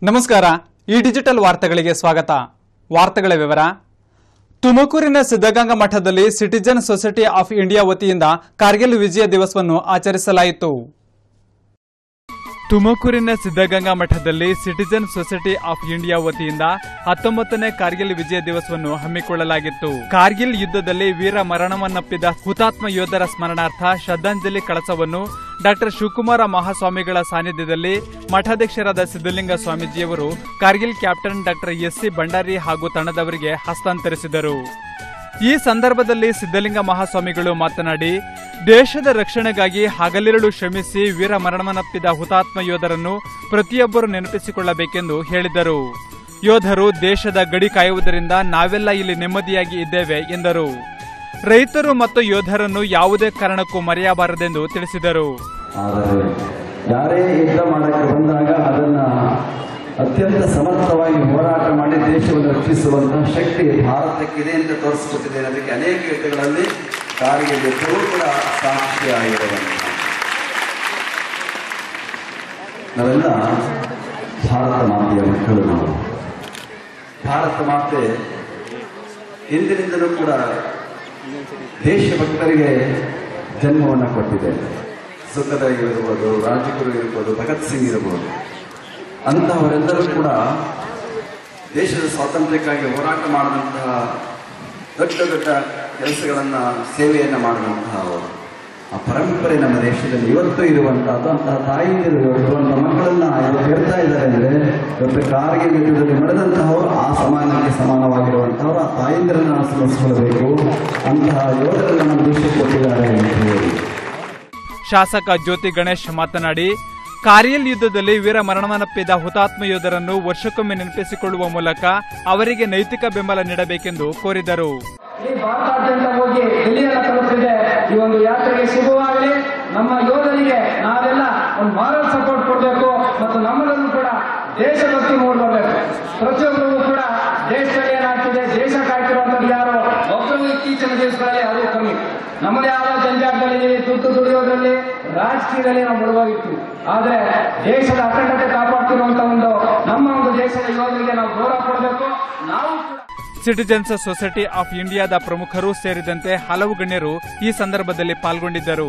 ನಮಸ್ಕಾರ ಈ ಡಿಜಿಟಲ್ ವಾರ್ತೆಗಳಿಗೆ ಸ್ವಾಗತ ವಾರ್ತೆಗಳ ವಿವರ ತುಮಕೂರಿನ ಸಿದ್ಧಗಂಗಾ ಮಠದಲ್ಲಿ ಸಿಟಿಜನ್ ಸೊಸೈಟಿ ಆಫ್ ಇಂಡಿಯಾ ವತಿಯಿಂದ ಕಾರ್ಗಿಲ್ ವಿಜಯ ದಿವಸವನ್ನು ಆಚರಿಸಲಾಯಿತು ತುಮಕೂರಿನ ಸಿದ್ಧಗಂಗಾ ಮಠದಲ್ಲಿ ಸಿಟಿಜನ್ ಸೊಸೈಟಿ ಆಫ್ ಇಂಡಿಯಾ ವತಿಯಿಂದ ಹತ್ತೊಂಬತ್ತನೇ ಕಾರ್ಗಿಲ್ ವಿಜಯ ದಿವಸವನ್ನು ಹಮ್ಮಿಕೊಳ್ಳಲಾಗಿತ್ತು ಕಾರ್ಗಿಲ್ ಯುದ್ಧದಲ್ಲಿ ವೀರ ಮರಣವನ್ನಪ್ಪಿದ ಹುತಾತ್ಮ ಯೋಧರ ಸ್ಮರಣಾರ್ಥ ಶ್ರದ್ಧಾಂಜಲಿ ಕಳಸವನ್ನು ಡಾಕ್ಟರ್ ಶಿವಕುಮಾರ ಮಹಾಸ್ವಾಮಿಗಳ ಸಾನ್ನಿಧ್ಯದಲ್ಲಿ ಮಠಾಧ್ಯಕ್ಷರಾದ ಸಿದ್ದಲಿಂಗ ಸ್ವಾಮೀಜಿಯವರು Kargil captain doctor SC Bhandari ಹಾಗೂ ತಂಡದವರಿಗೆ ಹಸ್ತಾಂತರಿಸಿದರು ಈ ಸಂದರ್ಭದಲ್ಲಿ ಸಿದ್ದಲಿಂಗ ಮಹಾಸ್ವಾಮಿಗಳು ಮಾತನಾಡಿ ದೇಶದ ರಕ್ಷಣೆಗಾಗಿ ಹಗಲಿರುಳು ಶ್ರಮಿಸಿ ವೀರ ಮರಣವನ್ನಪ್ಪಿದ ಹುತಾತ್ಮ ಯೋಧರನ್ನು ಪ್ರತಿಯೊಬ್ಬರು ನೆನಪಿಸಿಕೊಳ್ಳಬೇಕೆಂದು ಹೇಳಿದರು ಯೋಧರು ದೇಶದ ಗಡಿ ಕಾಯುವುದರಿಂದ ನಾವೆಲ್ಲ ಇಲ್ಲಿ ನೆಮ್ಮದಿಯಾಗಿ ಇದ್ದೇವೆ ಎಂದರು ರೈತರು ಮತ್ತು ಯೋಧರನ್ನು ಯಾವುದೇ ಕಾರಣಕ್ಕೂ ಮರೆಯಬಾರದೆಂದು ತಿಳಿಸಿದರು ಆದರೆ ಯಾರೇ ಯುದ್ಧ ಮಾಡಕ್ಕೆ ಬಂದಾಗ ಅದನ್ನ ಅತ್ಯಂತ ಸಮರ್ಥವಾಗಿ ಹೋರಾಟ ಮಾಡಿ ದೇಶವನ್ನು ರಕ್ಷಿಸುವಂತಹ ಶಕ್ತಿ ಭಾರತಕ್ಕಿದೆ ಅಂತ ತೋರಿಸಿಕೊಟ್ಟಿದೆ ಅನ್ನೋದಕ್ಕೆ ಅನೇಕ ಯುದ್ಧಗಳಲ್ಲಿ ಕಾರಿಗೆ ಯುದ್ಧವೂ ಕೂಡ ಸಾಕ್ಷಿಯಾಗಿರುವಂತಹ ನಾವೆಲ್ಲ ಭಾರತ ಮಾತೆಯ ಮಕ್ಕಳು ನಾವು ಭಾರತ ಮಾತೆ ಹಿಂದಿನಿಂದಲೂ ಕೂಡ ದೇಶಭಕ್ತರಿಗೆ ಜನ್ಮವನ್ನು ಕೊಟ್ಟಿದೆ ಸುಖದೇವ್ ಇರ್ಬೋದು ರಾಜಗುರು ಇರ್ಬೋದು ಭಗತ್ ಸಿಂಗ್ ಇರ್ಬೋದು ಅಂತಹವರೆಲ್ಲರೂ ಕೂಡ ದೇಶದ ಸ್ವಾತಂತ್ರ್ಯಕ್ಕಾಗಿ ಹೋರಾಟ ಮಾಡಿದಂತಹ ದೊಡ್ಡ ದೊಡ್ಡ ಕೆಲಸಗಳನ್ನು ಸೇವೆಯನ್ನು ಮಾಡಿದಂತಹ ಅವರು ಆ ಪರಂಪರೆ ನಮ್ಮ ದೇಶದಲ್ಲಿ ಇವತ್ತು ಇರುವಂತಹದ್ದು ಅಂತಹ ತಾಯಿಯರು ಇರುವಂತಹ ಮಕ್ಕಳನ್ನ ಇವತ್ತು ಹೇಳ್ತಾ ಇದ್ದಾರೆ ಅಂದ್ರೆ ಇವತ್ತು ಕಾರ್ಗಿಲ್ ಯುದ್ಧದಲ್ಲಿ ನಡೆದಂತಹವರು ಆ ಸಮಾನಕ್ಕೆ ಸಮಾನವಾಗಿರುವಂತಹವರು ಆ ತಾಯಿಂದರನ್ನ ನಾವು ಸ್ಮರಿಸಿಕೊಳ್ಳಬೇಕು ಅಂತಹ ಯೋಧರನ್ನು ನಮ್ಮ ದೇಶಕ್ಕೆ ಕೊಟ್ಟಿದ್ದಾರೆ ಅಂತ ಹೇಳಿ ಶಾಸಕ ಜ್ಯೋತಿ ಗಣೇಶ್ ಮಾತನಾಡಿ ಕಾರ್ಗಿಲ್ ಯುದ್ಧದಲ್ಲಿ ವೀರ ಮರಣವನ್ನಪ್ಪಿದ ಹುತಾತ್ಮ ಯೋಧರನ್ನು ವರ್ಷಕ್ಕೊಮ್ಮೆ ನೆನಪಿಸಿಕೊಳ್ಳುವ ಮೂಲಕ ಅವರಿಗೆ ನೈತಿಕ ಬೆಂಬಲ ನೀಡಬೇಕೆಂದು ಕೋರಿದರು ಇಡೀ ಭಾರತಾದ್ಯಂತ ಹೋಗಿ ಡೆಲ್ಲಿಯನ್ನ ತಲುಪಿದೆ ಈ ಒಂದು ಯಾತ್ರೆಗೆ ಶುಭವಾಗಲಿ ನಮ್ಮ ಯೋಧರಿಗೆ ನಾವೆಲ್ಲ ಒಂದು ಮಾರಲ್ ಸಪೋರ್ಟ್ ಕೊಡಬೇಕು ಮತ್ತು ನಮ್ಮದನ್ನು ಕೂಡ ದೇಶಭಕ್ತಿ ಮೂಡಬರಬೇಕು ಪ್ರತಿಯೊಬ್ಬರಿಗೂ ಕೂಡ ದೇಶದಲ್ಲಿ ಏನಾಗ್ತಿದೆ ದೇಶ ಕಾಯ್ತಿರುವಂತದ್ದು ಯಾರು ಒಬ್ಬರು ಇತ್ತೀಚಿನ ದಿವಸಗಳಲ್ಲಿ ಅದು ಕಮ್ಮಿ ನಮ್ಮದೇ ಆದ ಜಂಜಾಟದಲ್ಲಿ ತುತ್ತು ದುಡಿಯೋದ್ರಲ್ಲಿ ರಾಜಕೀಯದಲ್ಲಿ ನಾವು ಮುಳುವಾಗಿರ್ತೀವಿ ಆದ್ರೆ ದೇಶದ ಅಖಂಡತೆ ಕಾಪಾಡ್ತಿರುವಂತ ಒಂದು ನಮ್ಮ ಒಂದು ದೇಶದ ಯೋಧರಿಗೆ ನಾವು ಗೌರವ ಕೊಡಬೇಕು ನಾವು ಕೂಡ ಸಿಟಿಜನ್ಸ್ ಸೊಸೈಟಿ ಆಫ್ ಇಂಡಿಯಾದ ಪ್ರಮುಖರು ಸೇರಿದಂತೆ ಹಲವು ಗಣ್ಯರು ಈ ಸಂದರ್ಭದಲ್ಲಿ ಪಾಲ್ಗೊಂಡಿದ್ದರು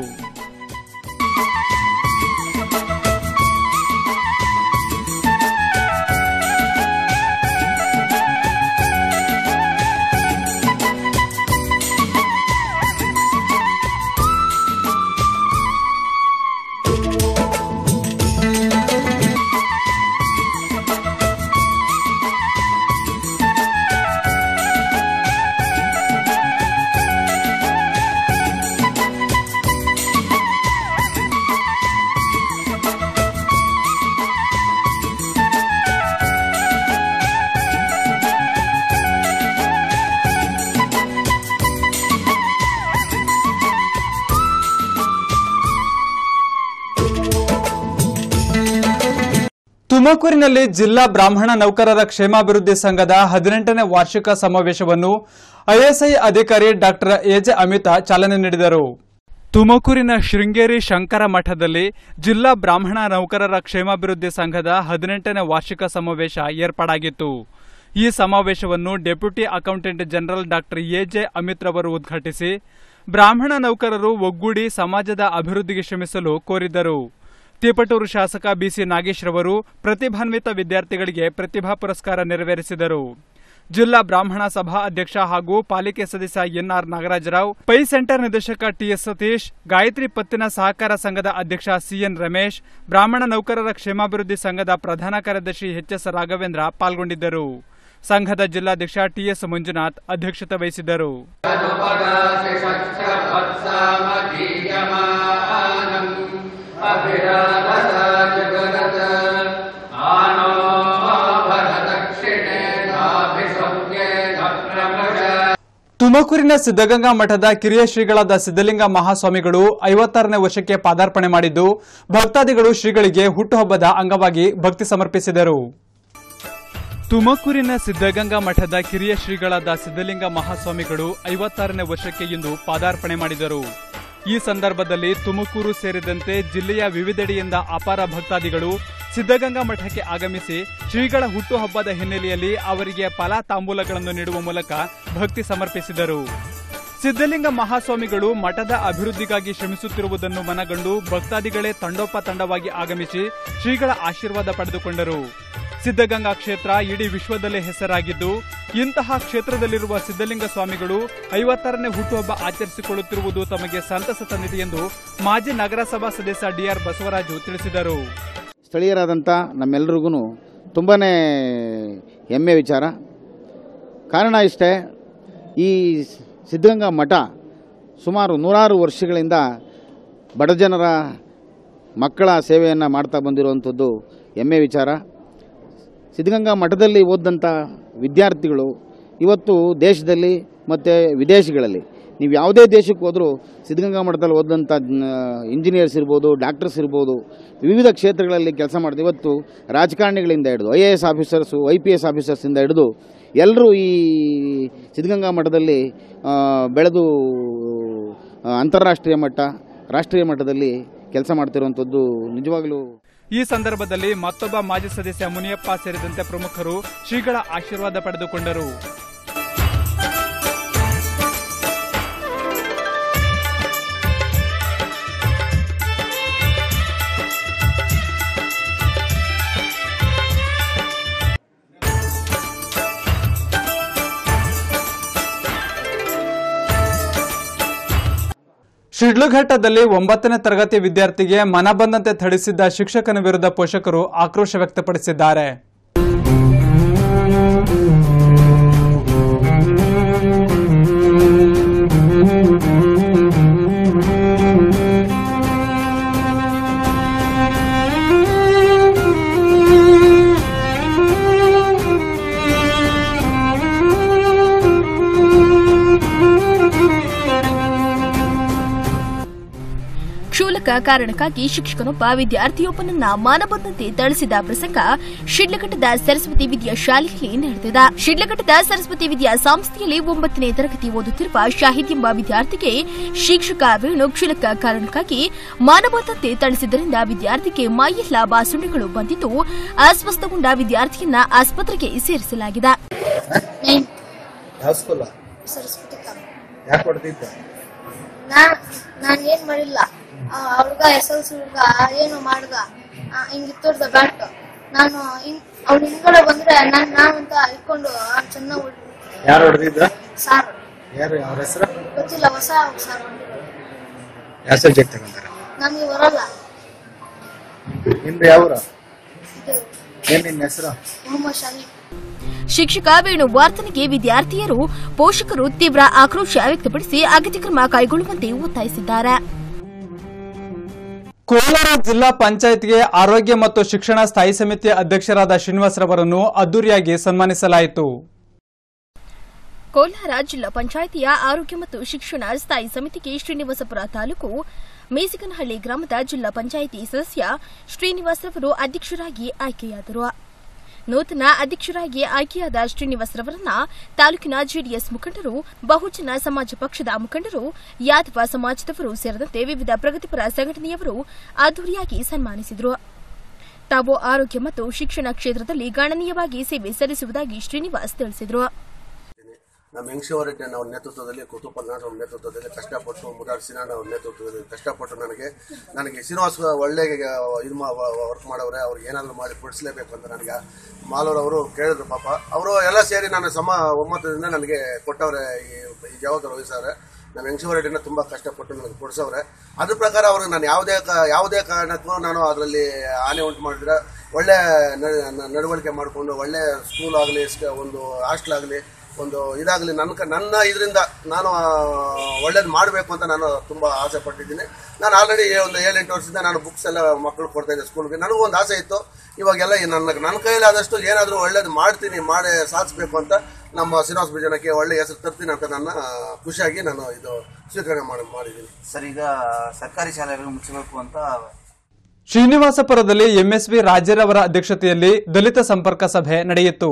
ತುಮಕೂರಿನಲ್ಲಿ ಜಿಲ್ಲಾ ಬ್ರಾಹ್ಮಣ ನೌಕರರ ಕ್ಷೇಮಾಭಿವೃದ್ಧಿ ಸಂಘದ ಹದಿನೆಂಟನೇ ವಾರ್ಷಿಕ ಸಮಾವೇಶವನ್ನು ಐಎಸ್ಐ ಅಧಿಕಾರಿ ಡಾಕ್ಟರ್ ಎಜೆ ಅಮಿತಾ ಚಾಲನೆ ನೀಡಿದರು ತುಮಕೂರಿನ ಶೃಂಗೇರಿ ಶಂಕರ ಮಠದಲ್ಲಿ ಜಿಲ್ಲಾ ಬ್ರಾಹ್ಮಣ ನೌಕರರ ಕ್ಷೇಮಾಭಿವೃದ್ಧಿ ಸಂಘದ ಹದಿನೆಂಟನೇ ವಾರ್ಷಿಕ ಸಮಾವೇಶ ಏರ್ಪಾಡಾಗಿತ್ತು ಈ ಸಮಾವೇಶವನ್ನು deputy accountant general doctor AJ Amit ರವರು ಉದ್ಘಾಟಿಸಿ ಬ್ರಾಹ್ಮಣ ನೌಕರರು ಒಗ್ಗೂಡಿ ಸಮಾಜದ ಅಭಿವೃದ್ಧಿಗೆ ಶ್ರಮಿಸಲು ಕೋರಿದರು ತಿಪಟೂರು ಶಾಸಕ ಬಿಸಿ ನಾಗೇಶ್ ರವರು ಪ್ರತಿಭಾನ್ವಿತ ವಿದ್ಯಾರ್ಥಿಗಳಿಗೆ ಪ್ರತಿಭಾ ಪುರಸ್ಕಾರ ನೆರವೇರಿಸಿದರು ಜಿಲ್ಲಾ ಬ್ರಾಹ್ಮಣ ಸಭಾ ಅಧ್ಯಕ್ಷ ಹಾಗೂ ಪಾಲಿಕೆ ಸದಸ್ಯ ಎನ್ಆರ್ ನಾಗರಾಜರಾವ್ ಪೈ ಸೆಂಟರ್ ನಿರ್ದೇಶಕ ಟಿಎಸ್ ಸತೀಶ್ ಗಾಯತ್ರಿ ಪತ್ತಿನ ಸಹಕಾರ ಸಂಘದ ಅಧ್ಯಕ್ಷ ಸಿಎನ್ ರಮೇಶ್ ಬ್ರಾಹ್ಮಣ ನೌಕರರ ಕ್ಷೇಮಾಭಿವೃದ್ಧಿ ಸಂಘದ ಪ್ರಧಾನ ಕಾರ್ಯದರ್ಶಿ ಎಚ್ಎಸ್ ರಾಘವೇಂದ್ರ ಪಾಲ್ಗೊಂಡಿದ್ದರು ಸಂಘದ ಜಿಲ್ಲಾಧ್ಯಕ್ಷ ಟಿಎಸ್ ಮಂಜುನಾಥ್ ಅಧ್ಯಕ್ಷತೆ ವಹಿಸಿದ್ದರು ತುಮಕೂರಿನ ಸಿದ್ಧಗಂಗಾ ಮಠದ ಕಿರಿಯ ಶ್ರೀಗಳಾದ ಸಿದ್ದಲಿಂಗ ಮಹಾಸ್ವಾಮಿಗಳು ಐವತ್ತಾರನೇ ವರ್ಷಕ್ಕೆ ಪಾದಾರ್ಪಣೆ ಮಾಡಿದ್ದು ಭಕ್ತಾದಿಗಳು ಶ್ರೀಗಳಿಗೆ ಹುಟ್ಟುಹಬ್ಬದ ಅಂಗವಾಗಿ ಭಕ್ತಿ ಸಮರ್ಪಿಸಿದರು ತುಮಕೂರಿನ ಸಿದ್ಧಗಂಗಾ ಮಠದ ಕಿರಿಯ ಶ್ರೀಗಳಾದ ಸಿದ್ದಲಿಂಗ ಮಹಾಸ್ವಾಮಿಗಳು ಐವತ್ತಾರನೇ ವರ್ಷಕ್ಕೆ ಇಂದು ಪಾದಾರ್ಪಣೆ ಮಾಡಿದರು ಈ ಸಂದರ್ಭದಲ್ಲಿ ತುಮಕೂರು ಸೇರಿದಂತೆ ಜಿಲ್ಲೆಯ ವಿವಿಧೆಡೆಯಿಂದ ಅಪಾರ ಭಕ್ತಾದಿಗಳು ಸಿದ್ಧಗಂಗಾ ಮಠಕ್ಕೆ ಆಗಮಿಸಿ ಶ್ರೀಗಳ ಹುಟ್ಟುಹಬ್ಬದ ಹಿನ್ನೆಲೆಯಲ್ಲಿ ಅವರಿಗೆ ಫಲ ತಾಂಬೂಲಗಳನ್ನು ನೀಡುವ ಮೂಲಕ ಭಕ್ತಿ ಸಮರ್ಪಿಸಿದರು ಸಿದ್ದಲಿಂಗ ಮಹಾಸ್ವಾಮಿಗಳು ಮಠದ ಅಭಿವೃದ್ಧಿಗಾಗಿ ಶ್ರಮಿಸುತ್ತಿರುವುದನ್ನು ಮನಗಂಡು ಭಕ್ತಾದಿಗಳೇ ತಂಡೋಪತಂಡವಾಗಿ ಆಗಮಿಸಿ ಶ್ರೀಗಳ ಆಶೀರ್ವಾದ ಪಡೆದುಕೊಂಡರು ಸಿದ್ಧಗಂಗಾ ಕ್ಷೇತ್ರ ಇಡೀ ವಿಶ್ವದಲ್ಲೇ ಹೆಸರಾಗಿದ್ದು ಇಂತಹ ಕ್ಷೇತ್ರದಲ್ಲಿರುವ ಸಿದ್ದಲಿಂಗ ಸ್ವಾಮಿಗಳು ಐವತ್ತಾರನೇ ಹುಟ್ಟುಹಬ್ಬ ಆಚರಿಸಿಕೊಳ್ಳುತ್ತಿರುವುದು ತಮಗೆ ಸಂತಸ ತಂದಿದೆ ಎಂದು ಮಾಜಿ ನಗರಸಭಾ ಸದಸ್ಯ ಡಿಆರ್ ಬಸವರಾಜು ತಿಳಿಸಿದರು ಸ್ಥಳೀಯರಾದಂಥ ನಮ್ಮೆಲ್ರಿಗೂ ತುಂಬಾ ಹೆಮ್ಮೆ ವಿಚಾರ ಕಾರಣ ಇಷ್ಟೇ ಈ ಸಿದ್ಧಗಂಗಾ ಮಠ ಸುಮಾರು ನೂರಾರು ವರ್ಷಗಳಿಂದ ಬಡಜನರ ಮಕ್ಕಳ ಸೇವೆಯನ್ನು ಮಾಡ್ತಾ ಬಂದಿರುವಂಥದ್ದು ಹೆಮ್ಮೆ ವಿಚಾರ ಸಿದ್ಧಗಂಗಾ ಮಠದಲ್ಲಿ ಓದಂಥ ವಿದ್ಯಾರ್ಥಿಗಳು ಇವತ್ತು ದೇಶದಲ್ಲಿ ಮತ್ತು ವಿದೇಶಗಳಲ್ಲಿ ನೀವು ಯಾವುದೇ ದೇಶಕ್ಕೆ ಹೋದರೂ ಸಿದ್ಧಗಂಗಾ ಮಠದಲ್ಲಿ ಓದಂಥ ಇಂಜಿನಿಯರ್ಸ್ ಇರ್ಬೋದು ಡಾಕ್ಟರ್ಸ್ ಇರ್ಬೋದು ವಿವಿಧ ಕ್ಷೇತ್ರಗಳಲ್ಲಿ ಕೆಲಸ ಮಾಡಿದೆ ಇವತ್ತು ರಾಜಕಾರಣಿಗಳಿಂದ ಹಿಡಿದು I A S officers I P S ಆಫೀಸರ್ಸಿಂದ ಹಿಡಿದು ಎಲ್ಲರೂ ಈ ಸಿದ್ಧಗಂಗಾ ಮಠದಲ್ಲಿ ಆ, ಬೆಳೆದು ಆ, ಅಂತಾರಾಷ್ಟ್ರೀಯ ಮಟ್ಟ ರಾಷ್ಟ್ರೀಯ ಮಟ್ಟದಲ್ಲಿ ಕೆಲಸ ಮಾಡ್ತಿರುವಂಥದ್ದು ನಿಜವಾಗಲೂ ಈ ಸಂದರ್ಭದಲ್ಲಿ ಮತ್ತೊಬ್ಬ ಮಾಜಿ ಸದಸ್ಯ ಮುನಿಯಪ್ಪ ಸೇರಿದಂತೆ ಪ್ರಮುಖರು ಶ್ರೀಗಳ ಆಶೀರ್ವಾದ ಪಡೆದುಕೊಂಡರು ಶಿಡ್ಲಘಟ್ಟದಲ್ಲಿ ಒಂಬತ್ತನೇ ತರಗತಿ ವಿದ್ಯಾರ್ಥಿಗೆ ಮನಬಂದಂತೆ ಥಳಿಸಿದ್ದ ಶಿಕ್ಷಕನ ವಿರುದ್ಧ ಪೋಷಕರು ಆಕ್ರೋಶ ವ್ಯಕ್ತಪಡಿಸಿದ್ದಾರೆ ಕ್ಷುಲ್ಲಕ ಕಾರಣಕ್ಕಾಗಿ ಶಿಕ್ಷಕನೊಬ್ಬ ವಿದ್ಯಾರ್ಥಿಯೊಬ್ಬನನ್ನ ಮಾನಬಂದಂತೆ ಥಳಿಸಿದ ಪ್ರಸಂಗ ಶಿಡ್ಲಘಟ್ಟದ ಸರಸ್ವತಿ ವಿದ್ಯಾ ಶಾಲೆಯಲ್ಲಿ ನಡೆದಿದೆ ಶಿಡ್ಲಘಟ್ಟದ ಸರಸ್ವತಿ ವಿದ್ಯಾ ಸಂಸ್ಥೆಯಲ್ಲಿ ಒಂಬತ್ತನೇ ತರಗತಿ ಓದುತ್ತಿರುವ ಶಾಹಿದ್ ಎಂಬ ವಿದ್ಯಾರ್ಥಿಗೆ ಶಿಕ್ಷಕ ವೇಣು ಕ್ಷುಲ್ಲಕ ಕಾರಣಕ್ಕಾಗಿ ಮಾನಬಂದಂತೆ ಥಳಿಸಿದ್ದರಿಂದ ವಿದ್ಯಾರ್ಥಿಗೆ ಮೈಯೆಲ್ಲ ಬಾಸುಂಡೆಗಳು ಬಂದಿದ್ದು ಅಸ್ವಸ್ಥಗೊಂಡ ವಿದ್ಯಾರ್ಥಿಯನ್ನ ಆಸ್ಪತ್ರೆಗೆ ಸೇರಿಸಲಾಗಿದೆ ಯಾವ ಸ್ಕೂಲ ಸರಸ್ವತಿ ಕಾಮ್ ಯಾಕೆ ಹೊಡೆದಿದ್ದ ನಾನ್ ನಾನ್ ಏನ್ ಮಾಡಿಲ್ಲ ಆ ಹುಡ್ಗ ಎಸ್ ಎಲ್ ಸಿ ಹುಡ್ಗ ಏನು ಮಾಡ್ದ ಆ, ಹಿಂಗ್ ಇತ್ತೋರ್ದ ಬ್ಯಾಟ್ ನಾನು ಹಿಂಗ್ ಅವ್ನ ಹಿಂದ್ಗಡೆ ಬಂದ್ರೆ ನಾನ್ ನಾನಂತ ಇಟ್ಕೊಂಡು ಅವ್ನ್ ಚೆನ್ನಾಗ್ ಹೊಡ್- ಯಾರು ಹೊಡೆದಿದ್ದ ಸಾರ್ ಯಾರು ಅವ್ರ ಹೆಸರು ಗೊತ್ತಿಲ್ಲ ಹೊಸ ಸಾರ್ ಯಾವ ಸಬ್ಜೆಕ್ಟ್ ತಗೊಂತಾರೆ ನಮ್ಗೆ ಬರಲ್ಲ ನಿಮ್ದು ಯಾವ ಊರು? ಇದು ಏನ್ ನಿನ್ನ ಹೆಸರು ಮೊಹಮ್ಮದ್ ಶಾಹಿ ಶಿಕ್ಷಕ ವೇಣು ವಾರ್ತನಿಗೆ ವಿದ್ಯಾರ್ಥಿಯರು ಪೋಷಕರು ತೀವ್ರ ಆಕ್ರೋಶ ವ್ಯಕ್ತಪಡಿಸಿ ಅಗತ್ಯ ಕ್ರಮ ಕೈಗೊಳ್ಳುವಂತೆ ಒತ್ತಾಯಿಸಿದ್ದಾರೆ ಕೋಲಾರ ಜಿಲ್ಲಾ ಪಂಚಾಯತ್ಗೆ ಆರೋಗ್ಯ ಮತ್ತು ಶಿಕ್ಷಣ ಸ್ಥಾಯಿ ಸಮಿತಿಯ ಅಧ್ಯಕ್ಷರಾದ ಶ್ರೀನಿವಾಸರವರನ್ನು ಅದ್ದೂರಿಯಾಗಿ ಸನ್ಮಾನಿಸಲಾಯಿತು ಕೋಲಾರ ಜಿಲ್ಲಾ ಪಂಚಾಯಿತಿಯ ಆರೋಗ್ಯ ಮತ್ತು ಶಿಕ್ಷಣ ಸ್ಥಾಯಿ ಸಮಿತಿಗೆ ಶ್ರೀನಿವಾಸಪುರ ತಾಲೂಕು ಮೇಸಿಗನಹಳ್ಳಿ ಗ್ರಾಮದ ಜಿಲ್ಲಾ ಪಂಚಾಯಿತಿ ಸದಸ್ಯ ಶ್ರೀನಿವಾಸರವರು ಅಧ್ಯಕ್ಷರಾಗಿ ಆಯ್ಕೆಯಾದರು ನೂತನ ಅಧ್ಯಕ್ಷರಾಗಿ ಆಯ್ಕೆಯಾದ ಶ್ರೀನಿವಾಸರವರನ್ನ ತಾಲೂಕಿನ ಜೆಡಿಎಸ್ ಮುಖಂಡರು ಬಹುಜನ ಸಮಾಜ ಪಕ್ಷದ ಮುಖಂಡರು ಯಾದವ ಸಮಾಜದವರು ಸೇರಿದಂತೆ ವಿವಿಧ ಪ್ರಗತಿಪರ ಸಂಘಟನೆಯವರು ಅದ್ದೂರಿಯಾಗಿ ಸನ್ಮಾನಿಸಿದರು ತಾವು ಆರೋಗ್ಯ ಮತ್ತು ಶಿಕ್ಷಣ ಕ್ಷೇತ್ರದಲ್ಲಿ ಗಣನೀಯವಾಗಿ ಸೇವೆ ಸಲ್ಲಿಸುವುದಾಗಿ ಶ್ರೀನಿವಾಸ್ ತಿಳಿಸಿದರು ನಮ್ಮ ಹೆಂಗ್ಶವರೆಡ್ಡಿ ಅವ್ರ ನೇತೃತ್ವದಲ್ಲಿ ಕುತುಪಲ್ನಾಡ್ ಅವ್ರ ನೇತೃತ್ವದಲ್ಲಿ ಕಷ್ಟಪಟ್ಟು ಮುರಾರ್ ಸಿನಾಡ್ ಅವ್ರ ನೇತೃತ್ವದಲ್ಲಿ ಕಷ್ಟಪಟ್ಟು ನನಗೆ ನನಗೆ ಶ್ರೀನಿವಾಸ ಒಳ್ಳೆ ಇದು ವರ್ಕ್ ಮಾಡೋರೆ ಅವ್ರಿಗೆ ಏನಾದರೂ ಮಾಡಿ ಕೊಡಿಸ್ಲೇಬೇಕು ಅಂತ ನನಗೆ ಮಾಲೂರ್ ಅವರು ಕೇಳಿದ್ರು ಪಾಪ ಅವರು ಎಲ್ಲ ಸೇರಿ ನಾನು ಸಮ ಒಮ್ಮತದಿಂದ ನನಗೆ ಕೊಟ್ಟವ್ರೆ ಈ ಈ ಜವಾಬ್ದಾರಿ ವಹಿಸವ್ರೆ ನಮ್ಮ ಹೆಂಗ್ಶವರೆಡ್ಡಿನ ತುಂಬ ಕಷ್ಟಪಟ್ಟು ನನಗೆ ಕೊಡಿಸವ್ರೆ ಅದ್ರ ಪ್ರಕಾರ ಅವ್ರಿಗೆ ನಾನು ಯಾವುದೇ ಕ- ಯಾವುದೇ ಕಾರಣಕ್ಕೂ ನಾನು ಅದರಲ್ಲಿ ಹಾನಿ ಉಂಟು ಮಾಡಿದ್ರೆ ಒಳ್ಳೆ ನಡ- ನ- ನಡವಳಿಕೆ ಮಾಡಿಕೊಂಡು ಒಳ್ಳೆ ಸ್ಕೂಲ್ ಆಗಲಿ ಒಂದು ಹಾಸ್ಟೆಲ್ ಆಗಲಿ ಒಂದು ಇದಾಗಲಿ ನನ್ನ ಕ- ನನ್ನ ಇದರಿಂದ ನಾನು ಒಳ್ಳೇದು ಮಾಡಬೇಕು ಅಂತ ನಾನು ತುಂಬ ಆಸೆ ಪಟ್ಟಿದ್ದೀನಿ ನಾನು ಆಲ್ರೆಡಿ ಒಂದು ಏಳೆಂಟು ವರ್ಷದಿಂದ ನಾನು ಬುಕ್ಸ್ ಎಲ್ಲ ಮಕ್ಕಳು ಕೊಡ್ತಾ ಇದ್ದೆ ಸ್ಕೂಲ್ಗೆ ನನಗೂ ಒಂದು ಆಸೆ ಇತ್ತು ಇವಾಗೆಲ್ಲ ಈ ನನ್ನ ನನ್ನ ಕೈಲಾದಷ್ಟು ಏನಾದರೂ ಒಳ್ಳೇದು ಮಾಡ್ತೀನಿ ಮಾಡಿ ಸಾಧಿಸ್ಬೇಕು ಅಂತ ನಮ್ಮ ಶ್ರೀನಿವಾಸ ಬಿಜನಕ್ಕೆ ಒಳ್ಳೆ ಹೆಸರು ತರ್ತೀನಿ ಅಂತ ನನ್ನ ಖುಷಿಯಾಗಿ ನಾನು ಇದು ಸ್ವೀಕರಣೆ ಮಾಡಿ ಮಾಡಿದ್ದೀನಿ ಸರ್ ಈಗ ಸರ್ಕಾರಿ ಶಾಲೆಗಳು ಮುಚ್ಚಬೇಕು ಅಂತ ಶ್ರೀನಿವಾಸಪುರದಲ್ಲಿ ಎಂಎಸ್ವಿ ರಾಜರವರ ಅಧ್ಯಕ್ಷತೆಯಲ್ಲಿ ದಲಿತ ಸಂಪರ್ಕ ಸಭೆ ನಡೆಯಿತು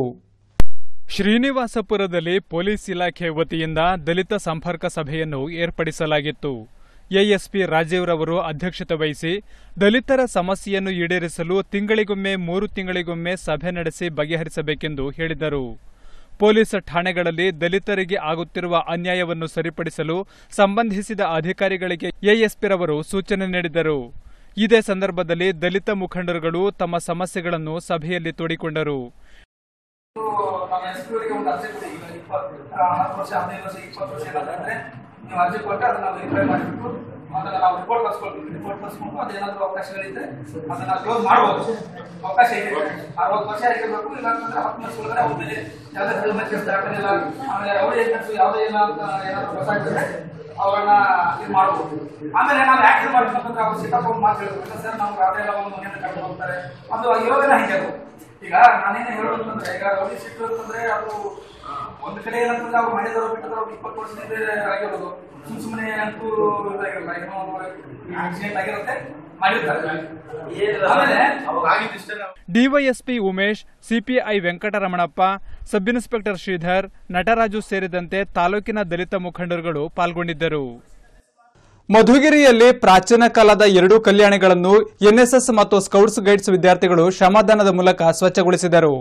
ಶ್ರೀನಿವಾಸಪುರದಲ್ಲಿ ಪೊಲೀಸ್ ಇಲಾಖೆ ವತಿಯಿಂದ ದಲಿತ ಸಂಪರ್ಕ ಸಭೆಯನ್ನು ಏರ್ಪಡಿಸಲಾಗಿತ್ತು ಎಎಸ್ಪಿ ರಾಜೀವ್ ರವರು ಅಧ್ಯಕ್ಷತೆ ವಹಿಸಿ ದಲಿತರ ಸಮಸ್ಯೆಯನ್ನು ಈಡೇರಿಸಲು ತಿಂಗಳಿಗೊಮ್ಮೆ ಮೂರು ತಿಂಗಳಿಗೊಮ್ಮೆ ಸಭೆ ನಡೆಸಿ ಬಗೆಹರಿಸಬೇಕೆಂದು ಹೇಳಿದರು ಪೊಲೀಸ್ ಠಾಣೆಗಳಲ್ಲಿ ದಲಿತರಿಗೆ ಆಗುತ್ತಿರುವ ಅನ್ಯಾಯವನ್ನು ಸರಿಪಡಿಸಲು ಸಂಬಂಧಿಸಿದ ಅಧಿಕಾರಿಗಳಿಗೆ ಎಎಸ್ಪಿ ರವರು ಸೂಚನೆ ನೀಡಿದರು ಇದೇ ಸಂದರ್ಭದಲ್ಲಿ ದಲಿತ ಮುಖಂಡರುಗಳು ತಮ್ಮ ಸಮಸ್ಯೆಗಳನ್ನು ಸಭೆಯಲ್ಲಿ ತೋಡಿಕೊಂಡರು ನಮ್ಮ ಎಸ್ಪಿಯವರಿಗೆ ಒಂದು ಅರ್ಜಿ ಕೊಡಿ ಈಗ ಇಪ್ಪತ್ತು ಹತ್ತು ವರ್ಷ ಹದಿನೈದು ವರ್ಷ ಇಪ್ಪತ್ತು ವರ್ಷ ಏನಾದ್ರೆ ನೀವು ಅರ್ಜಿ ಕೊಟ್ಟರೆ ಅದನ್ನ ನಾವು ವೆರಿಫೈ ಮಾಡಿಬಿಟ್ಟು ಅದನ್ನ ನಾವು ರಿಪೋರ್ಟ್ ಕಳ್ಸ್ಕೊಳ್ತೀವಿ ರಿಪೋರ್ಟ್ ಕಳ್ಸ್ಕೊಂಡು ಅದೇನಾದ್ರೂ ಅವಕಾಶಗಳಿದ್ರೆ ಅದನ್ನ ಕ್ಲೋಸ್ ಮಾಡ್ಬೋದು ಅವಕಾಶ ಇದೆ ಅರವತ್ತು ವರ್ಷ ಆಗಿರ್ಬೇಕು ಇಲ್ಲ ಅಂತಂದ್ರೆ ಹತ್ತು ವರ್ಷ ಒಳಗಡೆ ಅವ್ರ ಮೇಲೆ ಯಾವುದೇ ಕ್ರಿಮಿನಲ್ ಕೇಸ್ ದಾಖಲೆ ಇಲ್ಲ ಆಮೇಲೆ ಯಾವುದೇ ಏನಾದ್ರು ಯಾವುದೇ ಇಲ್ಲ ಅಂತ ಏನಾದ್ರು ಗೊತ್ತಾಗ್ತದೆ ಅವರನ್ನ ಇದು ಮಾಡ್ಬೋದು ಆಮೇಲೆ ನಾವು ಆಕ್ಷನ್ ಮಾಡ್ಬೇಕಂದ್ರೆ ಅವ್ರು ಸಿಕ್ಕಪ್ಪ ಒಂದು ಮಾತು ಹೇಳ್ಬೇಕು ಸರ್ ನಾವು ಅದೆಲ್ಲ ಒಂದು ಮನೆಯಿಂದ ಕರ್ಕೊಂಡು ಹೋಗ್ತಾರೆ ಅದು ಯೋಗನ ಹಿಂಗೆ ಅದು. ಈಗ ನಾನೇನು ಹೇಳೋದು ಅಂತಂದ್ರೆ ಈಗ ರೌಡಿ ಸಿಟ್ಟು ಅಂತಂದ್ರೆ ಅದು ಒಂದು ಕಡೆ ಏನಂತಂದ್ರೆ ಅವ್ರು ಮಾಡಿದವರು ಬಿಟ್ಟಿದ್ರು ಅವ್ರು ಇಪ್ಪತ್ತು ವರ್ಷದಿಂದ ಆಗಿರೋದು ಸುಮ್ ಸುಮ್ಮನೆ ಅಂತೂ ಇದಾಗಿರಲ್ಲ ಏನೋ ಆಕ್ಸಿಡೆಂಟ್ ಆಗಿರುತ್ತೆ ಮಾಡಿರ್ತಾರೆ ಆಮೇಲೆ ಅವಾಗ ಆಗಿದ್ದಿಷ್ಟೇ DYSP Umesh CPI Venkataramanappa sub inspector Sridhar Nataraju ಸೇರಿದಂತೆ ತಾಲೂಕಿನ ದಲಿತ ಮುಖಂಡರುಗಳು ಪಾಲ್ಗೊಂಡಿದ್ದರು ಮಧುಗಿರಿಯಲ್ಲಿ ಪ್ರಾಚೀನ ಕಾಲದ ಎರಡು ಕಲ್ಯಾಣಿಗಳನ್ನು ಎನ್ಎಸ್ಎಸ್ ಮತ್ತು ಸ್ಕೌಟ್ಸ್ ಗೈಡ್ಸ್ ವಿದ್ಯಾರ್ಥಿಗಳು ಶ್ರಮದಾನದ ಮೂಲಕ ಸ್ವಚ್ಛಗೊಳಿಸಿದರು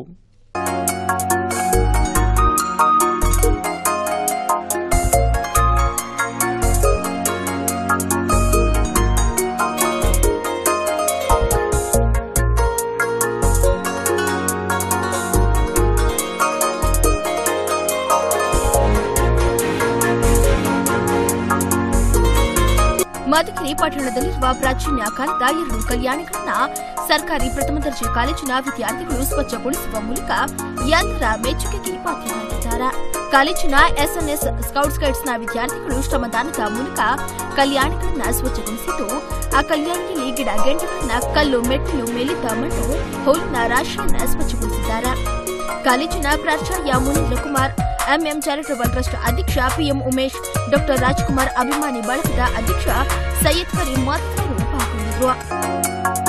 ಮಧುಗಿರಿ ಪಟ್ಟಣದಲ್ಲಿರುವ ಪ್ರಾಚೀನ ಕಾಲದ ಎರಡು ಕಲ್ಯಾಣಿಗಳನ್ನ ಸರ್ಕಾರಿ ಪ್ರಥಮ ದರ್ಜೆ ಕಾಲೇಜಿನ ವಿದ್ಯಾರ್ಥಿಗಳು ಸ್ವಚ್ಛಗೊಳಿಸುವ ಮೂಲಕ ಎಲ್ಲರ ಮೆಚ್ಚುಗೆಗೆ ಪಾತ್ರರಾಗಿದ್ದಾರೆ ಕಾಲೇಜಿನ ಎಸ್ಎನ್ಎಸ್ ಸ್ಕೌಟ್ಸ್ ಗೈಡ್ಸ್ನ ವಿದ್ಯಾರ್ಥಿಗಳು ಶ್ರಮದಾನದ ಮೂಲಕ ಕಲ್ಯಾಣಿಗಳನ್ನ ಸ್ವಚ್ಛಗೊಳಿಸಿದ್ದು ಆ ಕಲ್ಯಾಣಿಯಲ್ಲಿ ಗಿಡ ಗೆಂಟುಗಳನ್ನ ಕಲ್ಲು ಮೆಟ್ಟಿಲು ಮೇಲಿದ್ದ ಮಣ್ಣು ಹುಲ್ಲಿನ ರಾಶಿಯನ್ನ ಸ್ವಚ್ಛಗೊಳಿಸಿದ್ದಾರೆ ಕಾಲೇಜಿನ ಪ್ರಾಚಾರ್ಯ Munindra Kumar MM charitable trust ಅಧ್ಯಕ್ಷ ಪಿಎಂ ಉಮೇಶ್ ಡಾಕ್ಟರ್ ರಾಜ್ಕುಮಾರ್ ಅಭಿಮಾನಿ ಬಳಗದ ಅಧ್ಯಕ್ಷ ಸೈಯದ್ ಕರೀಂ ಮತ್ತಿತರರು ಪಾಲ್ಗೊಂಡಿದ್ರು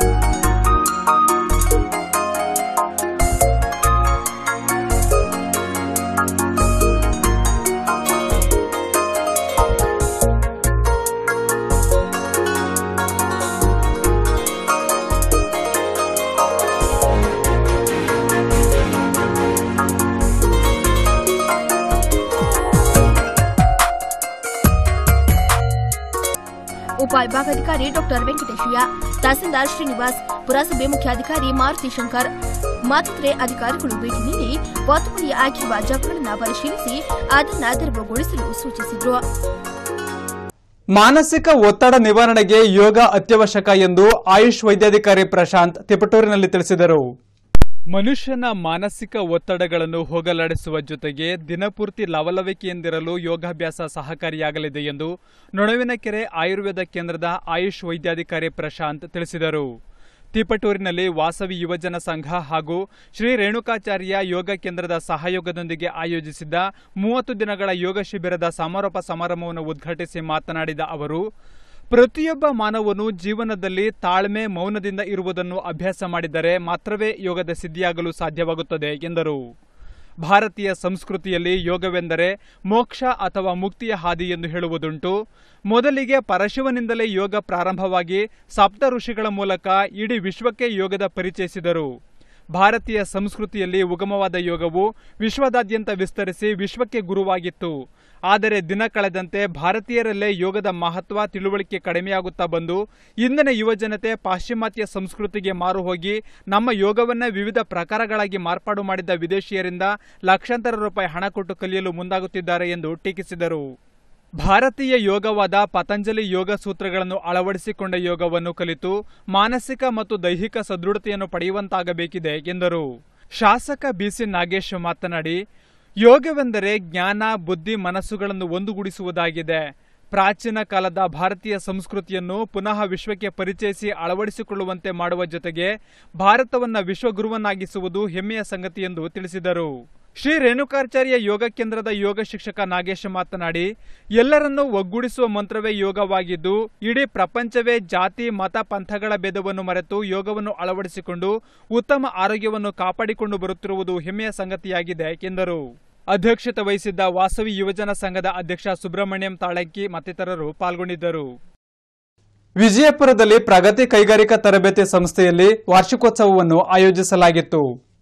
ಉಪವಿಭಾಗಾಧಿಕಾರಿ ಡಾಕ್ಟರ್ ವೆಂಕಟೇಶಯ್ಯ ತಹಸೀಲ್ದಾರ್ ಶ್ರೀನಿವಾಸ್ ಪುರಸಭೆ ಮುಖ್ಯಾಧಿಕಾರಿ ಮಾರುತಿ ಶಂಕರ್ ಮತ್ತಿತರೆ ಅಧಿಕಾರಿಗಳು ಭೇಟಿ ನೀಡಿ ಒತ್ತುವರಿ ಆಗಿರುವ ಜಾಗಗಳನ್ನು ಪರಿಶೀಲಿಸಿ ಅದನ್ನು ತೆರವುಗೊಳಿಸಲು ಸೂಚಿಸಿದರು ಮಾನಸಿಕ ಒತ್ತಡ ನಿವಾರಣೆಗೆ ಯೋಗ ಅತ್ಯವಶ್ಯಕ ಎಂದು ಆಯುಷ್ ವೈದ್ಯಾಧಿಕಾರಿ ಪ್ರಶಾಂತ್ ತಿಪಟೂರಿನಲ್ಲಿ ತಿಳಿಸಿದರು ಮನುಷ್ಯನ ಮಾನಸಿಕ ಒತ್ತಡಗಳನ್ನು ಹೋಗಲಾಡಿಸುವ ಜೊತೆಗೆ ದಿನಪೂರ್ತಿ ಲವಲವಿಕೆಯಿಂದಿರಲು ಯೋಗಾಭ್ಯಾಸ ಸಹಕಾರಿಯಾಗಲಿದೆ ಎಂದು ನೊಣವಿನಕೆರೆ ಆಯುರ್ವೇದ ಕೇಂದ್ರದ ಆಯುಷ್ ವೈದ್ಯಾಧಿಕಾರಿ ಪ್ರಶಾಂತ್ ತಿಳಿಸಿದರು ತಿಪಟೂರಿನಲ್ಲಿ ವಾಸವಿ ಯುವಜನ ಸಂಘ ಹಾಗೂ ಶ್ರೀ ರೇಣುಕಾಚಾರ್ಯ ಯೋಗ ಕೇಂದ್ರದ ಸಹಯೋಗದೊಂದಿಗೆ ಆಯೋಜಿಸಿದ್ದ ಮೂವತ್ತು ದಿನಗಳ ಯೋಗ ಶಿಬಿರದ ಸಮಾರೋಪ ಸಮಾರಂಭವನ್ನು ಉದ್ಘಾಟಿಸಿ ಮಾತನಾಡಿದ ಅವರು ಪ್ರತಿಯೊಬ್ಬ ಮಾನವನು ಜೀವನದಲ್ಲಿ ತಾಳ್ಮೆ ಮೌನದಿಂದ ಇರುವುದನ್ನು ಅಭ್ಯಾಸ ಮಾಡಿದರೆ ಮಾತ್ರವೇ ಯೋಗದ ಸಿದ್ಧಿಯಾಗಲು ಸಾಧ್ಯವಾಗುತ್ತದೆ ಎಂದರು ಭಾರತೀಯ ಸಂಸ್ಕೃತಿಯಲ್ಲಿ ಯೋಗವೆಂದರೆ ಮೋಕ್ಷ ಅಥವಾ ಮುಕ್ತಿಯ ಹಾದಿ ಎಂದು ಹೇಳುವುದುಂಟು ಮೊದಲಿಗೆ ಪರಶಿವನಿಂದಲೇ ಯೋಗ ಪ್ರಾರಂಭವಾಗಿ ಸಪ್ತ ಋಷಿಗಳ ಮೂಲಕ ಇಡೀ ವಿಶ್ವಕ್ಕೆ ಯೋಗದ ಪರಿಚಯಿಸಿದರು ಭಾರತೀಯ ಸಂಸ್ಕೃತಿಯಲ್ಲಿ ಉಗಮವಾದ ಯೋಗವು ವಿಶ್ವದಾದ್ಯಂತ ವಿಸ್ತರಿಸಿ ವಿಶ್ವಕ್ಕೆ ಗುರುವಾಗಿತ್ತು ಆದರೆ ದಿನ ಕಳೆದಂತೆ ಭಾರತೀಯರಲ್ಲೇ ಯೋಗದ ಮಹತ್ವ ತಿಳುವಳಿಕೆ ಕಡಿಮೆಯಾಗುತ್ತಾ ಬಂದು ಇಂದಿನ ಯುವಜನತೆ ಪಾಶ್ಚಿಮಾತ್ಯ ಸಂಸ್ಕೃತಿಗೆ ಮಾರು ಹೋಗಿ ನಮ್ಮ ಯೋಗವನ್ನೇ ವಿವಿಧ ಪ್ರಕಾರಗಳಾಗಿ ಮಾರ್ಪಾಡು ಮಾಡಿದ್ದ ವಿದೇಶಿಯರಿಂದ ಲಕ್ಷಾಂತರ ರೂಪಾಯಿ ಹಣ ಕೊಟ್ಟು ಕಲಿಯಲು ಮುಂದಾಗುತ್ತಿದ್ದಾರೆ ಎಂದು ಟೀಕಿಸಿದರು ಭಾರತೀಯ ಯೋಗವಾದ ಪತಂಜಲಿ ಯೋಗ ಸೂತ್ರಗಳನ್ನು ಅಳವಡಿಸಿಕೊಂಡ ಯೋಗವನ್ನು ಕಲಿತು ಮಾನಸಿಕ ಮತ್ತು ದೈಹಿಕ ಸದೃಢತೆಯನ್ನು ಪಡೆಯುವಂತಾಗಬೇಕಿದೆ ಎಂದರು ಶಾಸಕ ಬಿಸಿ ನಾಗೇಶ್ ಮಾತನಾಡಿ ಯೋಗವೆಂದರೆ ಜ್ಞಾನ ಬುದ್ಧಿ ಮನಸ್ಸುಗಳನ್ನು ಒಂದುಗೂಡಿಸುವುದಾಗಿದೆ ಪ್ರಾಚೀನ ಕಾಲದ ಭಾರತೀಯ ಸಂಸ್ಕೃತಿಯನ್ನು ಪುನಃ ವಿಶ್ವಕ್ಕೆ ಪರಿಚಯಿಸಿ ಅಳವಡಿಸಿಕೊಳ್ಳುವಂತೆ ಮಾಡುವ ಜೊತೆಗೆ ಭಾರತವನ್ನ ವಿಶ್ವಗುರುವನ್ನಾಗಿಸುವುದು ಹೆಮ್ಮೆಯ ಸಂಗತಿ ಎಂದು ತಿಳಿಸಿದರು ಶ್ರೀ ರೇಣುಕಾಚಾರ್ಯ ಯೋಗ ಕೇಂದ್ರದ ಯೋಗ ಶಿಕ್ಷಕ ನಾಗೇಶ್ ಮಾತನಾಡಿ ಎಲ್ಲರನ್ನೂ ಒಗ್ಗೂಡಿಸುವ ಮಂತ್ರವೇ ಯೋಗವಾಗಿದ್ದು ಇಡೀ ಪ್ರಪಂಚವೇ ಜಾತಿ ಮತ ಪಂಥಗಳ ಭೇದವನ್ನು ಮರೆತು ಯೋಗವನ್ನು ಅಳವಡಿಸಿಕೊಂಡು ಉತ್ತಮ ಆರೋಗ್ಯವನ್ನು ಕಾಪಾಡಿಕೊಂಡು ಬರುತ್ತಿರುವುದು ಹೆಮ್ಮೆಯ ಸಂಗತಿಯಾಗಿದೆ ಎಂದರು ಅಧ್ಯಕ್ಷತೆ ವಹಿಸಿದ್ದ ವಾಸವಿ ಯುವಜನ ಸಂಘದ ಅಧ್ಯಕ್ಷ ಸುಬ್ರಹ್ಮಣ್ಯಂ ತಾಳಂಕಿ ಮತ್ತಿತರರು ಪಾಲ್ಗೊಂಡಿದ್ದರು ವಿಜಯಪುರದಲ್ಲಿ ಪ್ರಗತಿ ಕೈಗಾರಿಕಾ ತರಬೇತಿ ಸಂಸ್ಥೆಯಲ್ಲಿ ವಾರ್ಷಿಕೋತ್ಸವವನ್ನು ಆಯೋಜಿಸಲಾಗಿತ್ತು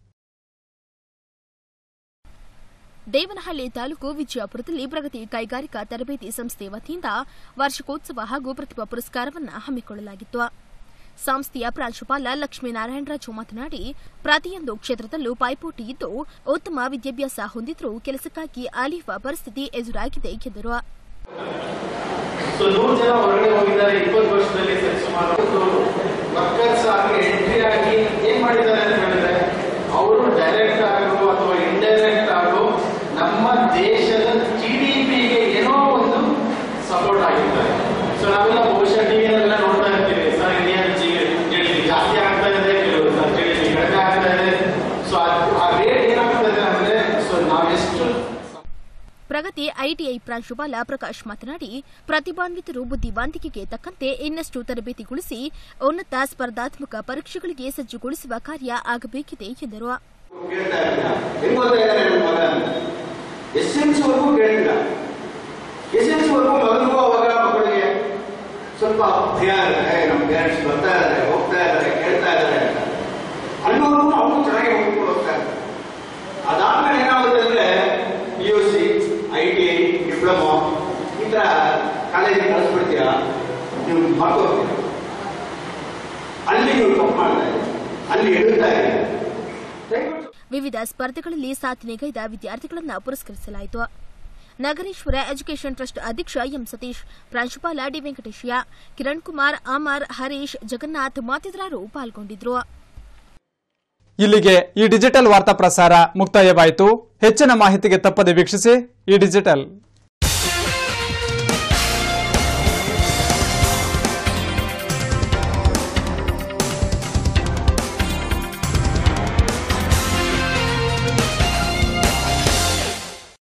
ದೇವನಹಳ್ಳಿ ತಾಲೂಕು ವಿಜಯಪುರದಲ್ಲಿ ಪ್ರಗತಿ ಕೈಗಾರಿಕಾ ತರಬೇತಿ ಸಂಸ್ಥೆ ವತಿಯಿಂದ ವಾರ್ಷಿಕೋತ್ಸವ ಹಾಗೂ ಪ್ರತಿಭಾ ಪುರಸ್ಕಾರವನ್ನು ಹಮ್ಮಿಕೊಳ್ಳಲಾಗಿತ್ತು ಸಂಸ್ಥೆಯ ಪ್ರಾಂಶುಪಾಲ ಲಕ್ಷ್ಮೀನಾರಾಯಣರಾಜು ಮಾತನಾಡಿ ಪ್ರತಿಯೊಂದು ಕ್ಷೇತ್ರದಲ್ಲೂ ಪೈಪೋಟಿ ಇದ್ದು ಉತ್ತಮ ವಿದ್ಯಾಭ್ಯಾಸ ಹೊಂದಿದ್ರೂ ಕೆಲಸಕ್ಕಾಗಿ ಅಲಿಯುವ ಪರಿಸ್ಥಿತಿ ಎದುರಾಗಿದೆ ಎಂದರು ಸೊ ನೂರು ಜನ ಹೊರಗಡೆ ಹೋಗಿದ್ದಾರೆ ಇಪ್ಪತ್ತು ವರ್ಷದಲ್ಲಿ ಸರಿಸುಮಾರು ವರ್ಕರ್ಸ್ ಆಗಿ ಎಂಟ್ರಿ ಆಗಿ ಏನ್ ಮಾಡಿದ್ದಾರೆ ಅಂತ ಹೇಳಿದ್ರೆ ಅವರು ಡೈರೆಕ್ಟ್ ಆಗೋ ಅಥವಾ ಇಂಡೈರೆಕ್ಟ್ ಆಗೋ ನಮ್ಮ ದೇಶದ ಜಿ ಡಿ ಪಿಗೆ ಏನೋ ಒಂದು ಸಪೋರ್ಟ್ ಆಗಿದ್ದಾರೆ ಸೊ ನಾವೆಲ್ಲ ಬಹುಶಃ ಟಿವಿಯಲ್ಲೆಲ್ಲ ನೋಡ್ತಾ ಇರ್ತೀವಿ sir Indian G D P ಜಾಸ್ತಿ ಆಗ್ತಾ ಇದೆ ಕೆಲವರು ಸರ್ ಜಿ ಡಿ ಪಿ ಕಡಿಮೆ ಆಗ್ತಾ ಇದೆ ಸೊ ಆ ರೇಟ್ ಏನಾಗ್ತಾ ಇದೆ ಅಂದ್ರೆ ಸೊ ನಾವೆಷ್ಟು ಪ್ರಗತಿ ಐಟಿಐ ಪ್ರಾಂಶುಪಾಲ ಪ್ರಕಾಶ್ ಮಾತನಾಡಿ ಪ್ರತಿಭಾನ್ವಿತರು ಬುದ್ಧಿವಂತಿಕೆಗೆ ತಕ್ಕಂತೆ ಇನ್ನಷ್ಟು ತರಬೇತಿಗೊಳಿಸಿ ಉನ್ನತ ಸ್ಪರ್ಧಾತ್ಮಕ ಪರೀಕ್ಷೆಗಳಿಗೆ ಸಜ್ಜುಗೊಳಿಸುವ ಕಾರ್ಯ ಆಗಬೇಕಿದೆ ಎಂದರು ಕೇಳ್ತಾ ಇರಲಿಲ್ಲ ಹೆಂಗ್ ಓದ್ತಾ ಇದ್ದಾರೆ ನನ್ನ ಮಗ ಎಸ್ ಎಲ್ ಸಿ ವರೆಗೂ ಕೇಳಿಲ್ಲ ಎಸ್ ಎಲ್ ಸಿ ವರೆಗೂ ಮಗನಿಗೂ ಅವಾಗ ಮಕ್ಕಳಿಗೆ ಸ್ವಲ್ಪ ಭಯ ಇರುತ್ತೆ ನಮ್ಮ ಪೇರೆಂಟ್ಸ್ ಬರ್ತಾ ಇದ್ದಾರೆ ಹೋಗ್ತಾ ಇದ್ದಾರೆ ಕೇಳ್ತಾ ಇದ್ದಾರೆ ಅಂತ ಅಲ್ಲಿವರೆಗೂ ಅವರು ಚೆನ್ನಾಗಿ ಹೋಗ್ಕೊಂಡು ಹೋಗ್ತಾ ಇದ್ದಾರೆ ಅದಾದ್ಮೇಲೆ ಏನಾಗುತ್ತೆ ಅಂದ್ರೆ P U C I T I diploma ಈ ತರ ಕಾಲೇಜಿಗೆ ಕಳಿಸ್ಬಿಡ್ತೀರಾ ನೀವು ಮಾಡ್ಕೋತೀರಾ ಅಲ್ಲಿ ನೀವು ತಪ್ಪು ಮಾಡ್ತಾ ಇದ್ದೀರಿ ಅಲ್ಲಿ ಎಡುತ್ತಾ ಇದ್ದೀರಿ ದಯವಿಟ್ಟು ವಿವಿಧ ಸ್ಪರ್ಧೆಗಳಲ್ಲಿ ಸಾಧನೆಗೈದ ವಿದ್ಯಾರ್ಥಿಗಳನ್ನು ಪುರಸ್ಕರಿಸಲಾಯಿತು ನಗರೇಶ್ವರ ಎಜುಕೇಷನ್ ಟ್ರಸ್ಟ್ ಅಧ್ಯಕ್ಷ ಎಂ ಸತೀಶ್ ಪ್ರಾಂಶುಪಾಲ ಡಿ ವೆಂಕಟೇಶಯ್ಯ ಕಿರಣ್ ಕುಮಾರ್ ಅಮರ್ ಹರೀಶ್ ಜಗನ್ನಾಥ್ ಮತ್ತಿತರರು ಪಾಲ್ಗೊಂಡಿದ್ರು ಇಲ್ಲಿಗೆ ಈ ಡಿಜಿಟಲ್ ವಾರ್ತಾ ಪ್ರಸಾರ ಮುಕ್ತಾಯವಾಯಿತು ಹೆಚ್ಚಿನ ಮಾಹಿತಿಗೆ ತಪ್ಪದೆ ವೀಕ್ಷಿಸಿ ಈ ಡಿಜಿಟಲ್